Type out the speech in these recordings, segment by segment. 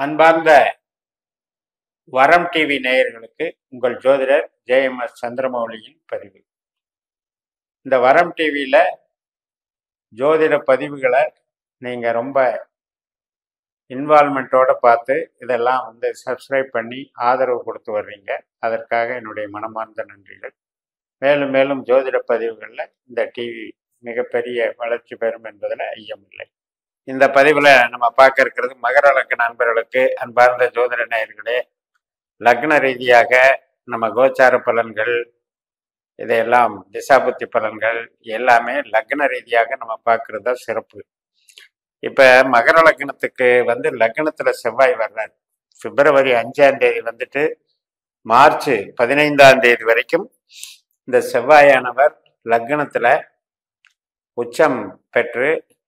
அன்பார்ந்த வரம் டிவி நேயர்களுக்கு உங்கள் ஜோதிடர் ஜேஎம்எஸ் சந்திரமௌலியின் பதிவு இந்த வரம் டிவியில் ஜோதிட பதிவுகளை நீங்கள் ரொம்ப இன்வால்மெண்ட்டோட பார்த்து இதெல்லாம் வந்து சப்ஸ்கிரைப் பண்ணி ஆதரவு கொடுத்து வர்றீங்க அதற்காக என்னுடைய மனமார்ந்த நன்றிகள் மேலும் மேலும் ஜோதிட பதிவுகளில் இந்த டிவி மிகப்பெரிய வளர்ச்சி பெறும் என்பதில் ஐயமில்லை இந்த பதிவில் நம்ம பார்க்க இருக்கிறது மகர லக்ன நண்பர்களுக்கு அன்பார்ந்த ஜோதிட நேயர்களே லக்ன ரீதியாக நம்ம கோச்சார பலன்கள் இதையெல்லாம் திசாபுத்தி பலன்கள் எல்லாமே லக்ன ரீதியாக நம்ம பார்க்கறது தான் சிறப்பு இப்போ மகர லக்னத்துக்கு வந்து லக்னத்தில் செவ்வாய் வர்றார் பிப்ரவரி அஞ்சாம் தேதி வந்துட்டு மார்ச் பதினைந்தாம் தேதி வரைக்கும் இந்த செவ்வாயானவர் லக்னத்தில் உச்சம் பெற்று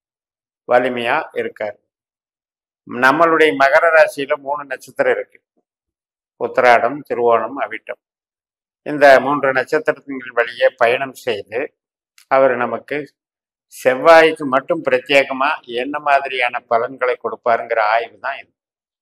வலிமையா இருக்கார் நம்மளுடைய மகர ராசியில மூணு நட்சத்திரம் இருக்கு உத்திராடம் திருவோணம் அவிட்டம் இந்த மூன்று நட்சத்திரத்தின் வழியே பயணம் செய்து அவர் நமக்கு செவ்வாய்க்கு மட்டும் பிரத்யேகமா என்ன மாதிரியான பலன்களை கொடுப்பாருங்கிற ஆய்வு தான் இது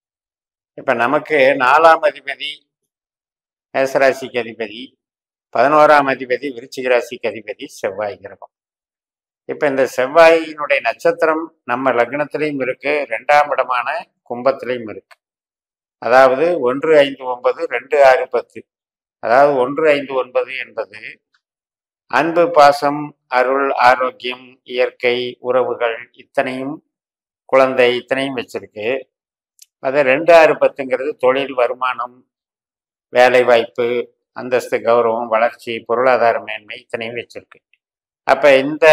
இப்ப நமக்கு நாலாம் அதிபதி மேசராசிக்கு அதிபதி பதினோராம் அதிபதி விருச்சிக ராசிக்கு அதிபதி செவ்வாய் கிரகம் இப்ப இந்த செவ்வாயினுடைய நட்சத்திரம் நம்ம லக்னத்திலையும் இருக்கு ரெண்டாம் இடமான கும்பத்திலையும் இருக்கு அதாவது ஒன்று ஐந்து ஒன்பது ரெண்டு ஆறு பத்து அதாவது ஒன்று ஐந்து ஒன்பது என்பது அன்பு பாசம் அருள் ஆரோக்கியம் இயற்கை உறவுகள் இத்தனையும் குழந்தை இத்தனையும் வச்சிருக்கு அது ரெண்டு ஆறு பத்துங்கிறது தொழில் வருமானம் வேலை வாய்ப்பு அந்தஸ்து கௌரவம் வளர்ச்சி பொருளாதார மேன்மை இத்தனையும் வச்சிருக்கு அப்ப இந்த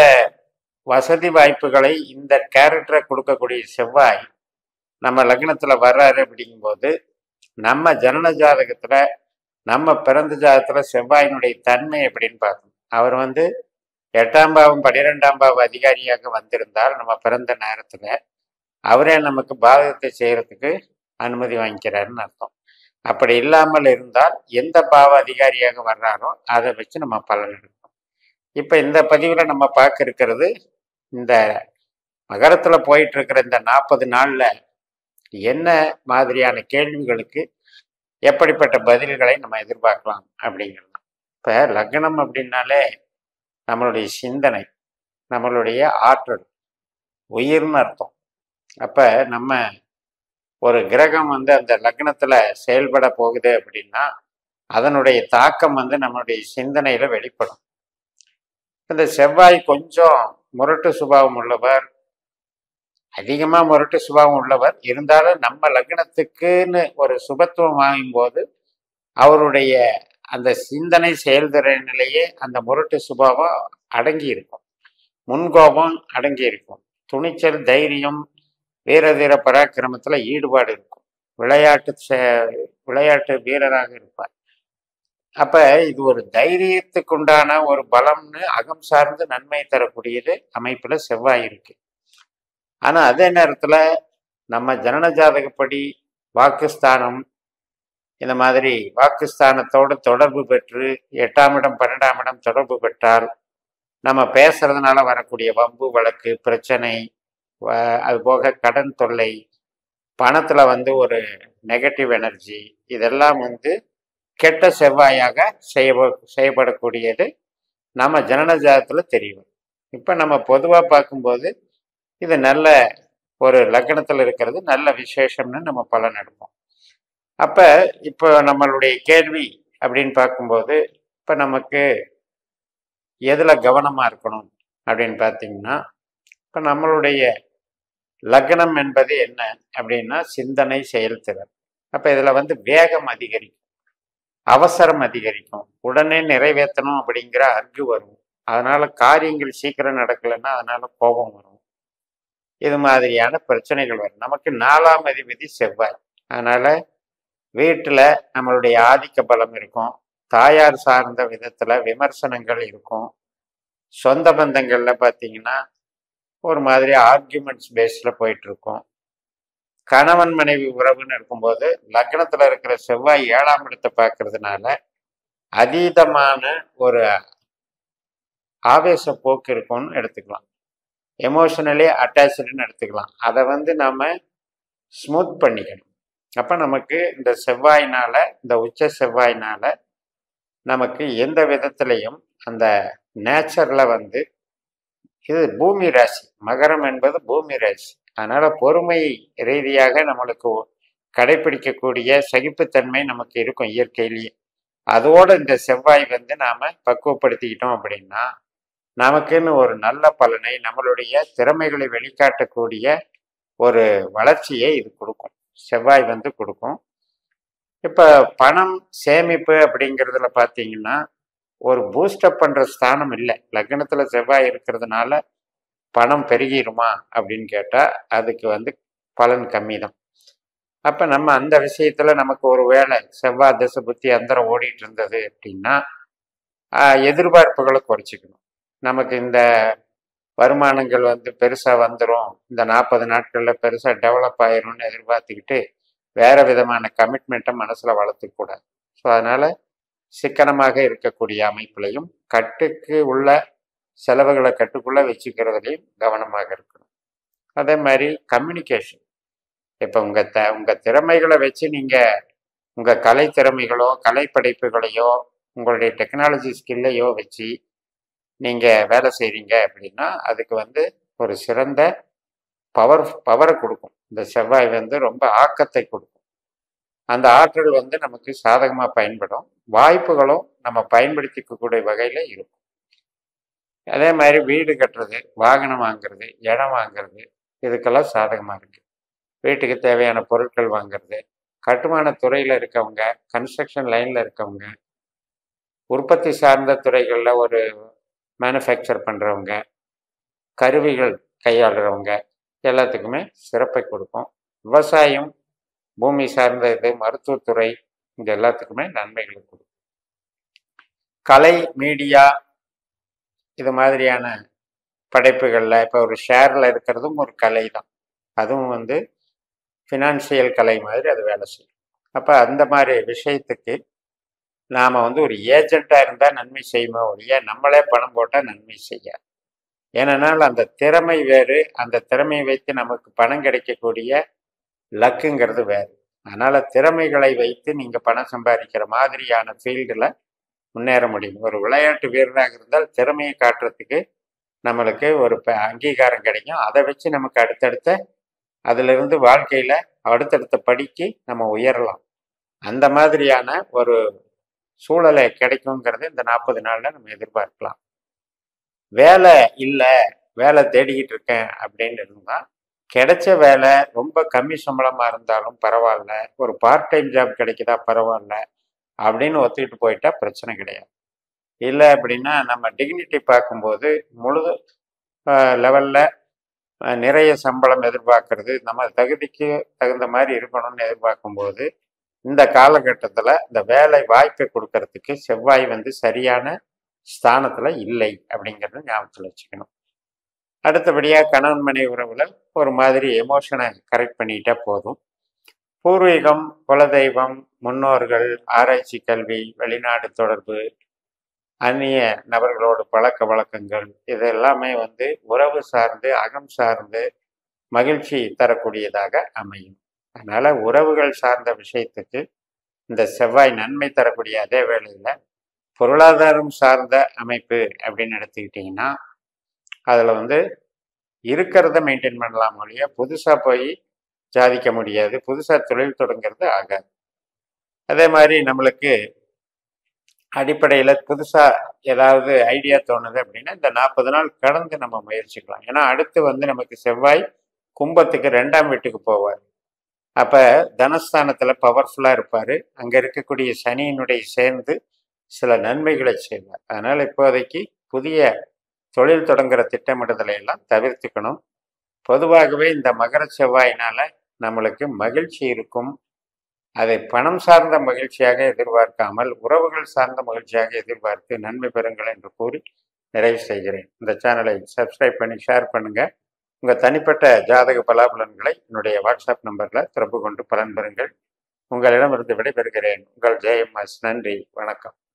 வசதி வாய்ப்புகளை இந்த கேரக்டரை கொடுக்கக்கூடிய செவ்வாய் நம்ம லக்னத்துல வர்றாரு அப்படிங்கும்போது நம்ம ஜனன ஜாதகத்துல நம்ம பிறந்த ஜாதகத்துல செவ்வாயினுடைய தன்மை எப்படின்னு பார்க்கணும் அவர் வந்து எட்டாம் பாவம் பன்னிரெண்டாம் பாவ அதிகாரியாக வந்திருந்தால் நம்ம பிறந்த நேரத்துல அவரே நமக்கு பாதகத்தை செய்யறதுக்கு அனுமதி வாங்கிக்கிறாருன்னு அர்த்தம் அப்படி இல்லாமல் இருந்தால் எந்த பாவ அதிகாரியாக வர்றாரோ அதை வச்சு நம்ம பலன் எடுக்கணும் இப்ப இந்த பதிவுல நம்ம பார்க்க இருக்கிறது இந்த மகரத்துல போயிட்டு இருக்கிற இந்த நாற்பது நாள்ல என்ன மாதிரியான கேள்விகளுக்கு எப்படிப்பட்ட பதில்களை நம்ம எதிர்பார்க்கலாம் அப்படிங்கிறது இப்ப லக்னம் அப்படின்னாலே நம்மளுடைய சிந்தனை நம்மளுடைய ஆற்றல் உயிர்னு அர்த்தம் அப்ப நம்ம ஒரு கிரகம் வந்து அந்த லக்னத்துல செயல்பட போகுது அப்படின்னா அதனுடைய தாக்கம் வந்து நம்மளுடைய சிந்தனையில வெளிப்படும் இந்த செவ்வாய் கொஞ்சம் முரட்டு சுபாவம் உள்ளவர் அதிகமாக முரட்டு சுபாவம் உள்ளவர் இருந்தாலும் நம்ம லக்னத்துக்குன்னு ஒரு சுபத்துவம் வாங்கும்போது அவருடைய அந்த சிந்தனை செயல்திறனிலேயே அந்த முரட்டு சுபாவம் அடங்கி இருக்கும் முன்கோபம் அடங்கி இருக்கும் துணிச்சல் தைரியம் வீரதீர பராக்கிரமத்தில் ஈடுபாடு இருக்கும் விளையாட்டு விளையாட்டு வீரராக இருப்பார் அப்ப இது ஒரு தைரியத்துக்கு உண்டான ஒரு பலம்னு அகம் சார்ந்து நன்மை தரக்கூடியது அமைப்புல செவ்வாய் இருக்கு ஆனா அதே நேரத்துல நம்ம ஜனன ஜாதகப்படி வாக்குஸ்தானம் இந்த மாதிரி வாக்குஸ்தானத்தோட தொடர்பு பெற்று எட்டாம் இடம் பன்னெண்டாம் இடம் தொடர்பு பெற்றால் நம்ம பேசுறதுனால வரக்கூடிய வம்பு வழக்கு பிரச்சனை அது போக கடன் தொல்லை பணத்துல வந்து ஒரு நெகட்டிவ் எனர்ஜி இதெல்லாம் வந்து கெட்ட செவ்வாயாக செய்ய செய்யப்படக்கூடியது நம்ம ஜனன ஜாதகத்தில் தெரியும் இப்போ நம்ம பொதுவாக பார்க்கும்போது இது நல்ல ஒரு லக்னத்தில் இருக்கிறது நல்ல விசேஷம்னு நம்ம பலன் எடுப்போம் அப்போ இப்போ நம்மளுடைய கேள்வி அப்படின்னு பார்க்கும்போது இப்போ நமக்கு எதில் கவனமாக இருக்கணும் அப்படின்னு பார்த்தீங்கன்னா இப்போ நம்மளுடைய லக்னம் என்பது என்ன அப்படின்னா சிந்தனை செயல்திறன் அப்போ இதில் வந்து வேகம் அதிகரிக்கும் அவசரம் அதிகரிக்கும் உடனே நிறைவேற்றணும் அப்படிங்கிற அர்கு வரும் அதனால காரியங்கள் சீக்கிரம் நடக்கலைன்னா அதனால கோபம் வரும் இது மாதிரியான பிரச்சனைகள் வரும் நமக்கு நாலாம் அதிபதி செவ்வாய் அதனால வீட்டில் நம்மளுடைய ஆதிக்க பலம் இருக்கும் தாயார் சார்ந்த விதத்தில் விமர்சனங்கள் இருக்கும் சொந்த பந்தங்களில் பார்த்தீங்கன்னா ஒரு மாதிரி ஆர்கியூமெண்ட்ஸ் பேஸில் போயிட்டு இருக்கும் கணவன் மனைவி உறவுன்னு இருக்கும்போது லக்னத்துல இருக்கிற செவ்வாய் ஏழாம் இடத்தை பார்க்கறதுனால அதீதமான ஒரு ஆவேச போக்கு இருக்கும்னு எடுத்துக்கலாம் எமோஷனலி அட்டாச்சுன்னு எடுத்துக்கலாம் அதை வந்து நாம ஸ்மூத் பண்ணிக்கணும் அப்போ நமக்கு இந்த செவ்வாயினால இந்த உச்ச செவ்வாயினால நமக்கு எந்த விதத்திலையும் அந்த நேச்சரில் வந்து இது பூமி ராசி மகரம் என்பது பூமி ராசி அதனால பொறுமை ரீதியாக நம்மளுக்கு கடைபிடிக்கக்கூடிய சகிப்புத்தன்மை நமக்கு இருக்கும் இயற்கையிலேயே அதோட இந்த செவ்வாய் வந்து நாம பக்குவப்படுத்திக்கிட்டோம் அப்படின்னா நமக்குன்னு ஒரு நல்ல பலனை நம்மளுடைய திறமைகளை வெளிக்காட்டக்கூடிய ஒரு வளர்ச்சியை இது கொடுக்கும் செவ்வாய் வந்து கொடுக்கும் இப்போ பணம் சேமிப்பு அப்படிங்கிறதுல பார்த்தீங்கன்னா ஒரு பூஸ்டப் பண்ணுற ஸ்தானம் இல்லை லக்னத்தில் செவ்வாய் இருக்கிறதுனால பணம் பெருகிருமா அப்படின்னு கேட்டால் அதுக்கு வந்து பலன் கம்மி தான் அப்போ நம்ம அந்த விஷயத்தில் நமக்கு ஒரு வேலை செவ்வாய் திசை புத்தி அந்தரம் ஓடிட்டு இருந்தது அப்படின்னா ஆஹ், எதிர்பார்ப்புகளை குறைச்சிக்கணும் நமக்கு இந்த வருமானங்கள் வந்து பெருசாக வந்துடும் இந்த நாற்பது நாட்களில் பெருசாக டெவலப் ஆயிரும்னு எதிர்பார்த்துக்கிட்டு வேற விதமான கமிட்மெண்ட்டை மனசில் வளர்த்துக்கூடாது ஸோ அதனால் சிக்கனமாக இருக்கக்கூடிய அமைப்புலையும் கட்டுக்கு உள்ள செலவுகளை கட்டுக்குள்ளே வச்சுக்கிறதுலையும் கவனமாக இருக்கணும் அதே மாதிரி கம்யூனிகேஷன் இப்போ உங்கள் த உங்கள் திறமைகளை வச்சு நீங்கள் உங்கள் கலை திறமைகளோ கலை படைப்புகளையோ உங்களுடைய டெக்னாலஜி ஸ்கில்லையோ வச்சு நீங்கள் வேலை செய்கிறீங்க அப்படின்னா அதுக்கு வந்து ஒரு சிறந்த பவர் பவரை கொடுக்கும் இந்த செவ்வாய் வந்து ரொம்ப ஆக்கத்தை கொடுக்கும் அந்த ஆற்றல் வந்து நமக்கு சாதகமாக பயன்படும் வாய்ப்புகளும் நம்ம பயன்படுத்திக்கக்கூடிய வகையில் இருக்கும் அதே மாதிரி வீடு கட்டுறது வாகனம் வாங்குறது இடம் வாங்குறது இதுக்கெல்லாம் சாதகமாக இருக்கு வீட்டுக்கு தேவையான பொருட்கள் வாங்குறது கட்டுமான துறையில் இருக்கவங்க கன்ஸ்ட்ரக்ஷன் லைனில் இருக்கவங்க உற்பத்தி சார்ந்த துறைகளில் ஒரு மேனுஃபேக்சர் பண்ணுறவங்க கருவிகள் கையாளுறவங்க எல்லாத்துக்குமே சிறப்பை கொடுக்கும் விவசாயம் பூமி சார்ந்த இது மருத்துவத்துறை இது எல்லாத்துக்குமே நன்மைகளை கொடுக்கும் கலை மீடியா இது மாதிரியான படைப்புகளில் இப்போ ஒரு ஷேரில் இருக்கிறதும் ஒரு கலை தான் அதுவும் வந்து ஃபினான்சியல் கலை மாதிரி அது வேலை செய்யும் அப்போ அந்த மாதிரி விஷயத்துக்கு நாம் வந்து ஒரு ஏஜெண்ட்டாக இருந்தால் நன்மை செய்யுமோ ஒழிய நம்மளே பணம் போட்டால் நன்மை செய்யாது ஏனென்றால் அந்த திறமை வேறு அந்த திறமையை வைத்து நமக்கு பணம் கிடைக்கக்கூடிய லக்குங்கிறது வேறு அதனால் திறமைகளை வைத்து நீங்கள் பணம் சம்பாதிக்கிற மாதிரியான ஃபீல்டில் முன்னேற முடியும் ஒரு விளையாட்டு வீரராக இருந்தால் திறமையை காட்டுறதுக்கு நம்மளுக்கு ஒரு ப- அங்கீகாரம் கிடைக்கும் அதை வச்சு நமக்கு அடுத்தடுத்த அதிலிருந்து வாழ்க்கையில் அடுத்தடுத்த படிக்கு நம்ம உயரலாம் அந்த மாதிரியான ஒரு சூழலை கிடைக்குங்கிறது இந்த நாற்பது நாளில் நம்ம எதிர்பார்க்கலாம் வேலை இல்லை வேலை தேடிக்கிட்டு இருக்கேன் அப்படின்னு இருந்தால் கிடைச்ச வேலை ரொம்ப கம்மி சம்பளமாக இருந்தாலும் பரவாயில்ல ஒரு பார்ட் டைம் ஜாப் கிடைக்குதா பரவாயில்ல அப்படின்னு ஒத்துக்கிட்டு போயிட்டா பிரச்சனை கிடையாது இல்லை அப்படின்னா நம்ம டிக்னிட்டி பார்க்கும்போது முழு லெவலில் நிறைய சம்பளம் எதிர்பார்க்கறது நம்ம தகுதிக்கு தகுந்த மாதிரி இருக்கணும்னு எதிர்பார்க்கும்போது இந்த காலகட்டத்தில் இந்த வேலை வாய்ப்பை கொடுக்கறதுக்கு செவ்வாய் வந்து சரியான ஸ்தானத்தில் இல்லை அப்படிங்கிறத ஞாபகத்தில் வச்சுக்கணும் அடுத்தபடியாக கணவன் மனைவி உறவுல ஒரு மாதிரி எமோஷனை கரெக்ட் பண்ணிட்டா போதும் பூர்வீகம் குலதெய்வம் முன்னோர்கள் ஆராய்ச்சி கல்வி வெளிநாடு தொடர்பு அந்நிய நபர்களோடு பழக்க வழக்கங்கள் இது எல்லாமே வந்து உறவு சார்ந்து அகம் சார்ந்து மகிழ்ச்சி தரக்கூடியதாக அமையும் அதனால உறவுகள் சார்ந்த விஷயத்துக்கு இந்த செவ்வாய் நன்மை தரக்கூடிய அதே வேளையில் பொருளாதாரம் சார்ந்த அமைப்பு அப்படின்னு எடுத்துக்கிட்டிங்கன்னா அதில் வந்து இருக்கிறத மெயின்டைன் பண்ணலாம் ஒழிய புதுசாக போய் சாதிக்க முடியாது புதுசாக தொழில் தொடங்கிறது ஆகாது அதே மாதிரி நம்மளுக்கு அடிப்படையில் புதுசாக ஏதாவது ஐடியா தோணுது அப்படின்னா இந்த நாற்பது நாள் கடந்து நம்ம முயற்சிக்கலாம் ஏன்னா அடுத்து வந்து நமக்கு செவ்வாய் கும்பத்துக்கு ரெண்டாம் வீட்டுக்கு போவார் அப்போ தனஸ்தானத்தில் பவர்ஃபுல்லாக இருப்பார் அங்கே இருக்கக்கூடிய சனியினுடைய சேர்ந்து சில நன்மைகளை செய்வார் அதனால் இப்போதைக்கு புதிய தொழில் தொடங்குற திட்டமிடுதலை எல்லாம் தவிர்த்துக்கணும் பொதுவாகவே இந்த மகர செவ்வாயினால நம்மளுக்கு மகிழ்ச்சி இருக்கும் அதை பணம் சார்ந்த மகிழ்ச்சியாக எதிர்பார்க்காமல் உறவுகள் சார்ந்த மகிழ்ச்சியாக எதிர்பார்த்து நன்மை பெறுங்கள் என்று கூறி நிறைவு செய்கிறேன் இந்த சேனலை சப்ஸ்கிரைப் பண்ணி ஷேர் பண்ணுங்க உங்க தனிப்பட்ட ஜாதக பலாபலன்களை என்னுடைய வாட்ஸ்அப் நம்பர்ல தொடர்பு கொண்டு பலன் பெறுங்கள் உங்களிடமிருந்து விடைபெறுகிறேன் உங்கள் ஜெயம்எஸ் நன்றி வணக்கம்